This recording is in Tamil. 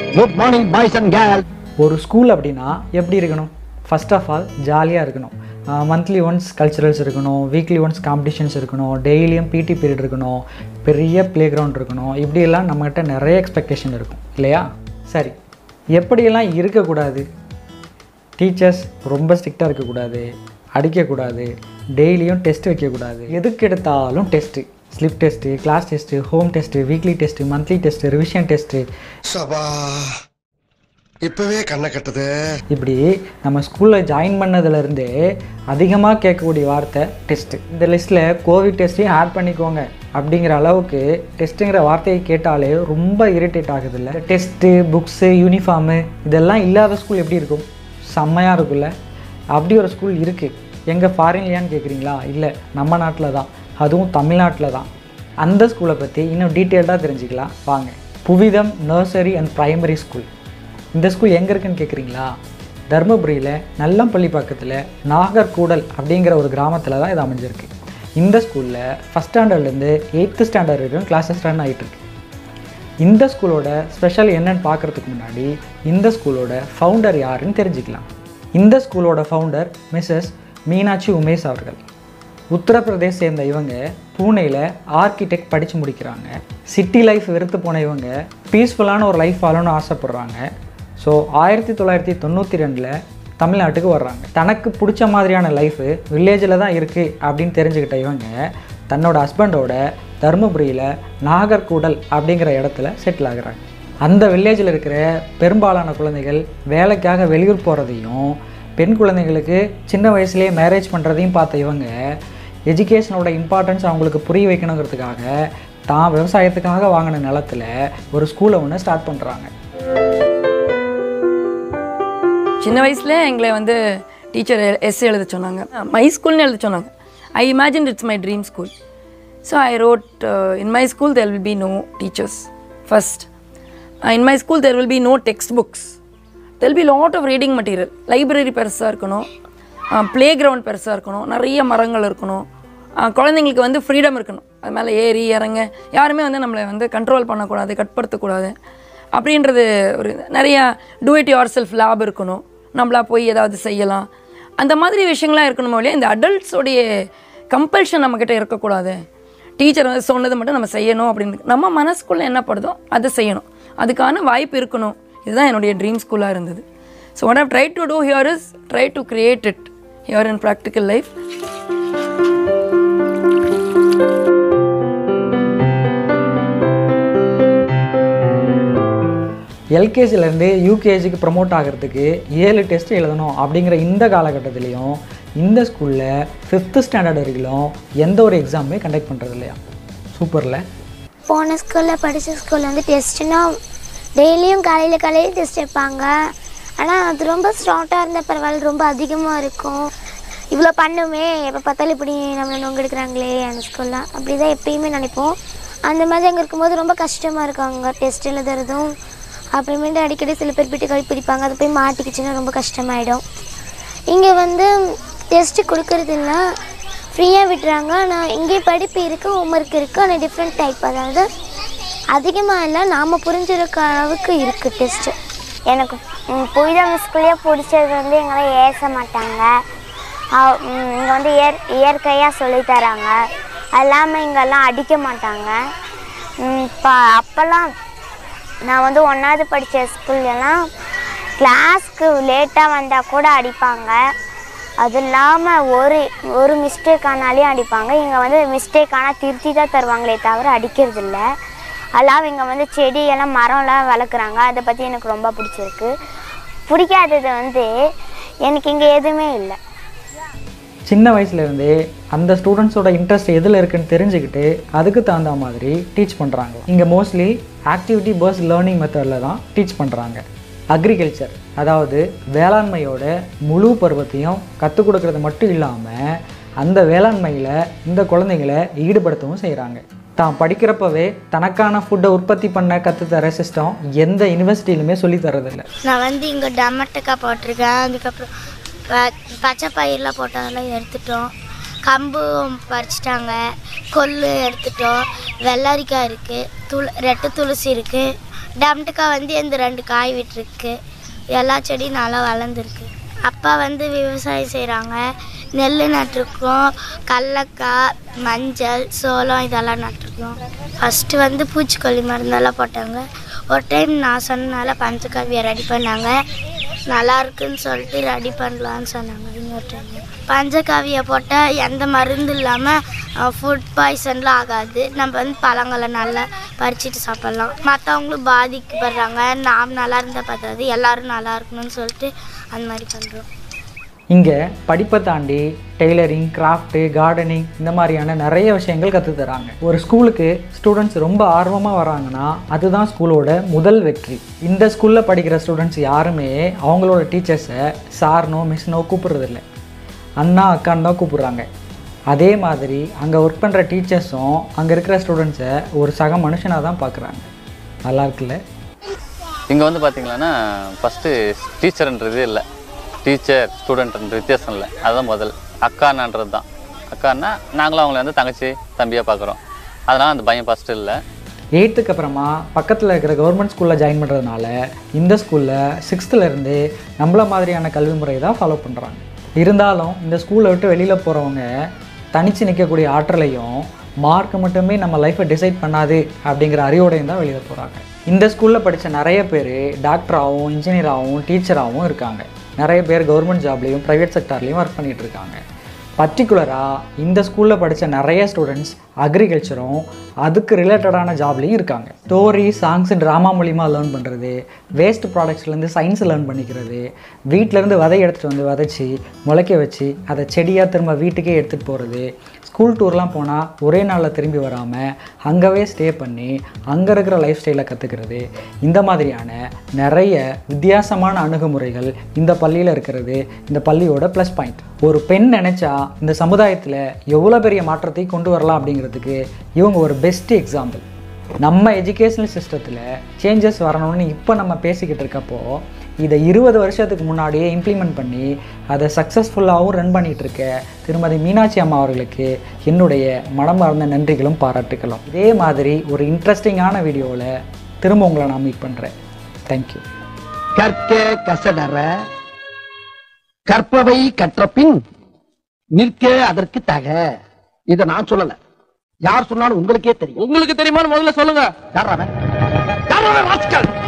Good morning boys and girls ஒரு ஸ்கூல் அப்படின்னா எப்படி இருக்கணும் ஃபர்ஸ்ட் ஆஃப் ஆல் ஜாலியாக இருக்கணும் மந்த்லி ஒன்ஸ் கல்ச்சுரல்ஸ் இருக்கணும் வீக்லி ஒன்ஸ் காம்படிஷன்ஸ் இருக்கணும் டெய்லியும் பிடி பீரியட் இருக்கணும் பெரிய ப்ளே கிரவுண்ட் இருக்கணும் இப்படியெல்லாம் நம்மகிட்ட நிறைய எக்ஸ்பெக்டேஷன் இருக்கும் இல்லையா சரி எப்படியெல்லாம் இருக்கக்கூடாது டீச்சர்ஸ் ரொம்ப ஸ்ட்ரிக்டாக இருக்கக்கூடாது அடிக்கக்கூடாது டெய்லியும் டெஸ்ட் வைக்கக்கூடாது எதுக்கு எடுத்தாலும் test slip test class test home test weekly test monthly test revision test சபா இப்பவே கண்ணை கட்டுது இப்படி நம்ம ஸ்கூலில் ஜாயின் பண்ணதுலேருந்தே அதிகமாக கேட்கக்கூடிய வார்த்தை டெஸ்ட்டு இந்த லிஸ்ட்டில் கோவிட் டெஸ்ட்டையும் ஆட் பண்ணிக்கோங்க அப்படிங்கிற அளவுக்கு டெஸ்ட்டுங்கிற வார்த்தையை கேட்டாலே ரொம்ப இரிட்டேட் ஆகுது இல்லை டெஸ்ட்டு புக்ஸு யூனிஃபார்மு இதெல்லாம் இல்லாத ஸ்கூல் எப்படி இருக்கும் செம்மையாக இருக்குல்ல அப்படி ஒரு ஸ்கூல் இருக்குது எங்கள் ஃபாரின்லையான்னு கேட்குறீங்களா இல்லை நம்ம நாட்டில் தான் அதுவும் தமிழ்நாட்டில் தான் அந்த ஸ்கூலை பற்றி இன்னும் டீட்டெயில்டாக தெரிஞ்சுக்கலாம் வாங்க Puvidham nursery and primary school இந்த ஸ்கூல் எங்கே இருக்குன்னு கேட்குறீங்களா தருமபுரியில் நல்லம்பள்ளி பக்கத்தில் நாகர்கூடல் அப்படிங்கிற ஒரு கிராமத்தில் தான் இது அமைஞ்சிருக்கு இந்த ஸ்கூலில் ஃபஸ்ட் ஸ்டாண்டர்ட்லேருந்து எயித்து ஸ்டாண்டர்ட் வரைக்கும் கிளாஸஸ் ரன் ஆகிட்டு இருக்கு இந்த ஸ்கூலோட ஸ்பெஷல் என்னன்னு பார்க்குறதுக்கு முன்னாடி இந்த ஸ்கூலோட ஃபவுண்டர் யாருன்னு தெரிஞ்சுக்கலாம் இந்த ஸ்கூலோட ஃபவுண்டர் மிஸ்ஸஸ் மீனாட்சி உமேஷ் அவர்கள் உத்தரப்பிரதேஷ் சேர்ந்த இவங்க பூனேயில் ஆர்கிடெக்ட் படித்து முடிக்கிறாங்க சிட்டி லைஃப் வெறுத்து போன இவங்க பீஸ்ஃபுல்லான ஒரு லைஃப் வாழணும்னு ஆசைப்பட்றாங்க ஸோ ஆயிரத்தி தொள்ளாயிரத்தி தொண்ணூற்றி ரெண்டில் தமிழ்நாட்டுக்கு வர்றாங்க தனக்கு பிடிச்ச மாதிரியான லைஃபு வில்லேஜில் தான் இருக்குது அப்படின்னு தெரிஞ்சுக்கிட்ட இவங்க தன்னோட ஹஸ்பண்டோட தருமபுரியில் நாகர்கூடல் அப்படிங்கிற இடத்துல செட்டில் ஆகுறாங்க அந்த வில்லேஜில் இருக்கிற பெரும்பாலான குழந்தைகள் வேலைக்காக வெளியூர் போகிறதையும் பெண் குழந்தைங்களுக்கு சின்ன வயசுலேயே மேரேஜ் பண்ணுறதையும் பார்த்த இவங்க எஜுகேஷனோட இம்பார்ட்டன்ஸ் அவங்களுக்கு புரிய வைக்கணுங்கிறதுக்காக தான் விவசாயத்துக்காக வாங்கின நிலத்துல ஒரு ஸ்கூலை ஒன்று ஸ்டார்ட் பண்ணுறாங்க சின்ன வயசுல எங்களை வந்து டீச்சர் எஸ் எழுத சொன்னாங்க மை ஸ்கூல்னு எழுத சொன்னாங்க I imagine it's my dream school so I wrote in my school there will be no teachers first in my school there will be no text books there'll be lot of reading material library பெருசாக இருக்கணும் ப்ளே கிரவுண்ட் பெருசாக இருக்கணும் நிறைய மரங்கள் இருக்கணும் அஹ் குழந்தைங்களுக்கு வந்து ஃப்ரீடம் இருக்கணும் அது மேலே ஏறி இறங்க யாருமே வந்து நம்மளை வந்து கண்ட்ரோல் பண்ணக்கூடாது கட்படுத்தக்கூடாது அப்படின்றது ஒரு நிறையா do it yourself lab இருக்கணும் நம்மளா போய் ஏதாவது செய்யலாம் அந்த மாதிரி விஷயங்கள்லாம் இருக்கணுமோ இல்லையா இந்த அடல்ட்ஸோடைய கம்பல்ஷன் நம்மக்கிட்ட இருக்கக்கூடாது டீச்சர் வந்து சொன்னது மட்டும் நம்ம செய்யணும் அப்படின்னு நம்ம மனசுக்குள்ளே என்ன படுதோ அதை செய்யணும் அதுக்கான வாய்ப்பு இருக்கணும் இதுதான் என்னுடைய ட்ரீம் ஸ்கூலாக இருந்தது so what I've try to do here is try to create it here in practical life எல்கேஜிலேருந்து யூகேஜிக்கு ப்ரமோட் ஆகிறதுக்கு ஏழு டெஸ்ட் எழுதணும் அப்படிங்கிற இந்த காலகட்டத்திலையும் இந்த ஸ்கூலில் ஃபிஃப்த்து ஸ்டாண்டர்ட் வரைக்கும் எந்த ஒரு எக்ஸாமுமே கண்டக்ட் பண்ணுறது இல்லையா சூப்பரில் போன ஸ்கூலில் படித்த ஸ்கூலில் வந்து டெஸ்ட்டுனா டெய்லியும் காலையில் காலையில் டெஸ்ட் வைப்பாங்க ஆனால் அது ரொம்ப ஸ்ட்ராங்காக இருந்த பரவாயில்ல ரொம்ப அதிகமாக இருக்கும் இவ்வளோ பண்ணுமே எப்போ பார்த்தாலும் இப்படி நம்மளை நொங்கெடுக்கிறாங்களே அந்த ஸ்கூல்லாம் அப்படி தான் எப்பயுமே நினைப்போம் அந்த மாதிரி அங்கே இருக்கும்போது ரொம்ப கஷ்டமாக இருக்கும் அங்கே டெஸ்ட் எழுதுறதும் அப்புறமேட்டு அடிக்கடி சில பேர் பிட்டு கழி பிடிப்பாங்க அது போய் மாட்டிக்கிச்சுன்னா ரொம்ப கஷ்டமாயிடும் இங்கே வந்து டெஸ்ட்டு கொடுக்கறது இல்லை ஃப்ரீயாக விட்டுறாங்க ஆனால் இங்கே படிப்பு இருக்குது ஹோம்ஒர்க் இருக்குது ஆனால் டிஃப்ரெண்ட் டைப் அதாவது அதிகமாக இல்லை நாம் புரிஞ்சிருக்க அளவுக்கு இருக்குது டெஸ்ட்டு எனக்கு புனிதம் ஸ்கூல்லே பிடிச்சது வந்து எங்களை ஏச மாட்டாங்க இங்கே வந்து இயற் இயற்கையாக சொல்லித் தராங்க அது இல்லாமல் இங்கெல்லாம் அடிக்க மாட்டாங்க இப்போ அப்போல்லாம் நான் வந்து ஒன்றாவது படித்த ஸ்கூல்லலாம் கிளாஸ்க்கு லேட்டாக வந்தால் கூட அடிப்பாங்க அது இல்லாமல் ஒரு ஒரு மிஸ்டேக் ஆனாலையும் அடிப்பாங்க இங்கே வந்து மிஸ்டேக் ஆனால் திருத்தி தான் தருவாங்களே தவிர அடிக்கிறது இல்லை அல்லாம இங்கே வந்து செடியெல்லாம் மரம்லாம் வளர்க்குறாங்க அதை பற்றி எனக்கு ரொம்ப பிடிச்சிருக்கு பிடிக்காதது வந்து எனக்கு இங்கே எதுவுமே இல்லை சின்ன வயசுலேருந்தே அந்த ஸ்டூடெண்ட்ஸோட இன்ட்ரெஸ்ட் எதில் இருக்குன்னு தெரிஞ்சுக்கிட்டு அதுக்கு தகுந்த மாதிரி டீச் பண்ணுறாங்க இங்கே மோஸ்ட்லி ஆக்டிவிட்டி பேர்ஸ் லேர்னிங் மெத்தடில் தான் டீச் பண்ணுறாங்க அக்ரிகல்ச்சர் அதாவது வேளாண்மையோட முழு பருவத்தையும் கற்றுக் கொடுக்கறது மட்டும் இல்லாமல் அந்த வேளாண்மையில் இந்த குழந்தைங்களை ஈடுபடுத்தவும் செய்கிறாங்க தான் படிக்கிறப்பவே தனக்கான ஃபுட்டை உற்பத்தி பண்ண கற்றுத்தர சிஸ்டம் எந்த யூனிவர்சிட்டியிலுமே சொல்லித் தரதில்லை நான் வந்து இங்கே டமட்டக்கா போட்டிருக்கேன் அதுக்கப்புறம் ப- பச்சை பயிரெலாம் போட்டதெல்லாம் எடுத்துட்டோம் கம்பு பறிச்சிட்டாங்க கொள்ளு எடுத்துட்டோம் வெள்ளரிக்காய் இருக்குது துள ரெட்டை துளசி இருக்குது டம்டுக்காய் வந்து இந்த ரெண்டு காய் விட்டுருக்கு எல்லா செடியும் நல்லா வளர்ந்துருக்கு அப்பா வந்து விவசாயம் செய்கிறாங்க நெல் நட்டிருக்கோம் கடலக்காய் மஞ்சள் சோளம் இதெல்லாம் நட்டிருக்கோம் ஃபஸ்ட்டு வந்து பூச்சிக்கொல்லி மருந்தெல்லாம் போட்டாங்க ஒரு டைம் நான் சொன்னனால பஞ்சகாவியை ரெடி பண்ணாங்க நல்லா இருக்குன்னு சொல்லிட்டு ரெடி பண்ணலான்னு சொன்னாங்க இன்னொரு டைம் பஞ்சகாவியை போட்டால் எந்த மருந்து இல்லாமல் ஃபுட் பாய்சன்லாம் ஆகாது நம்ம வந்து பழங்களை நல்லா பறிச்சுட்டு சாப்பிட்லாம் மற்றவங்களும் பாதிக்கப்படுறாங்க நாம் நல்லா இருந்தால் பார்த்தாது எல்லாரும் நல்லா இருக்கணும்னு சொல்லிட்டு அந்த மாதிரி பண்ணுறோம் இங்கே படிப்பை தாண்டி டெய்லரிங் கிராஃப்ட்டு கார்டனிங் இந்த மாதிரியான நிறைய விஷயங்கள் கற்றுத் தராங்க ஒரு ஸ்கூலுக்கு ஸ்டூடெண்ட்ஸ் ரொம்ப ஆர்வமாக வராங்கன்னா அதுதான் ஸ்கூலோட முதல் வெற்றி இந்த ஸ்கூலில் படிக்கிற ஸ்டூடெண்ட்ஸ் யாருமே அவங்களோட டீச்சர்ஸை சார்னோ மிஸ்னோ கூப்பிட்றதில்ல அண்ணா அக்கான்னு தான் கூப்பிட்றாங்க அதே மாதிரி அங்கே ஒர்க் பண்ணுற டீச்சர்ஸும் அங்கே இருக்கிற ஸ்டூடெண்ட்ஸை ஒரு சக மனுஷனாக தான் பார்க்குறாங்க நல்லா இருக்குல்ல இங்கே வந்து பார்த்தீங்கன்னா ஃபஸ்ட்டு டீச்சர்ன்றது இல்லை டீச்சர் ஸ்டூடெண்ட்ன்ற வித்தியாசம் இல்லை அதுதான் முதல் அக்கானான்றது தான் அக்கான்னா நாங்களும் அவங்கள வந்து தங்கச்சி தம்பியாக பார்க்குறோம் அதனால் அந்த பயம் ஃபஸ்ட்டு இல்லை எயித்துக்கு அப்புறமா பக்கத்தில் இருக்கிற கவர்மெண்ட் ஸ்கூலில் ஜாயின் பண்ணுறதுனால இந்த ஸ்கூலில் சிக்ஸ்த்துலேருந்து நம்மள மாதிரியான கல்வி முறை தான் ஃபாலோ பண்ணுறாங்க இருந்தாலும் இந்த ஸ்கூலை விட்டு வெளியில் போகிறவங்க தனித்து நிற்கக்கூடிய ஆற்றலையும் மார்க் மட்டுமே நம்ம லைஃப்பை டிசைட் பண்ணாது அப்படிங்கிற அறிவோடையும் தான் வெளியில் போகிறாங்க இந்த ஸ்கூலில் படித்த நிறைய பேர் டாக்டராகவும் இன்ஜினியராகவும் டீச்சராகவும் இருக்காங்க நிறைய பேர் கவர்மெண்ட் ஜாப்லேயும் ப்ரைவேட் செக்டார்லேயும் ஒர்க் பண்ணிகிட்டு இருக்காங்க பர்டிகுலராக இந்த ஸ்கூலில் படித்த நிறைய ஸ்டூடெண்ட்ஸ் அக்ரிகல்ச்சரும் அதுக்கு ரிலேட்டடான ஜாப்லேயும் இருக்காங்க ஸ்டோரி சாங்ஸ் ட்ராமா மூலிமா லேர்ன் பண்ணுறது வேஸ்ட் ப்ராடக்ட்ஸ்லேருந்து சயின்ஸ் லேர்ன் பண்ணிக்கிறது வீட்டிலேருந்து விதை எடுத்துகிட்டு வந்து விதைச்சி முளைக்க வச்சு அதை செடியாக திரும்ப வீட்டுக்கே எடுத்துகிட்டு போகிறது ஸ்கூல் டூர்லாம் போனால் ஒரே நாளில் திரும்பி வராமல் அங்கவே ஸ்டே பண்ணி அங்கே இருக்கிற லைஃப் ஸ்டைலை கற்றுக்கிறது இந்த மாதிரியான நிறைய வித்தியாசமான அணுகுமுறைகள் இந்த பள்ளியில் இருக்கிறது இந்த பள்ளியோட ப்ளஸ் பாயிண்ட் ஒரு பெண் நினச்சா இந்த சமுதாயத்தில் எவ்வளோ பெரிய மாற்றத்தை கொண்டு வரலாம் அப்படிங்கிறதுக்கு இவங்க ஒரு பெஸ்ட் எக்ஸாம்பிள் நம்ம எஜுகேஷனல் சிஸ்டத்தில் சேஞ்சஸ் வரணும்னு இப்போ நம்ம பேசிக்கிட்டு இருக்கப்போ இதை இருபது வருஷத்துக்கு முன்னாடியே இம்ப்ளிமெண்ட் பண்ணி அதை சக்ஸஸ்ஃபுல்லாகவும் ரன் பண்ணிகிட்டு இருக்க திருமதி மீனாட்சி அம்மா அவர்களுக்கு என்னுடைய மனமார்ந்த நன்றிகளும் பாராட்டுகளும் இதே மாதிரி ஒரு இன்ட்ரெஸ்டிங்கான வீடியோவில் திரும்ப உங்களை நான் மீட் பண்ணுறேன் தேங்க்யூ கற்க கசடற கற்பவை கற்ற பின் நிற்க அதற்கு தக இத நான் சொல்லல யார் சொன்னாலும் உங்களுக்கே தெரியும் உங்களுக்கு தெரியுமான்னு முதல்ல சொல்லுங்க யார் அவன்? யார் அவன் ராஸ்கல்?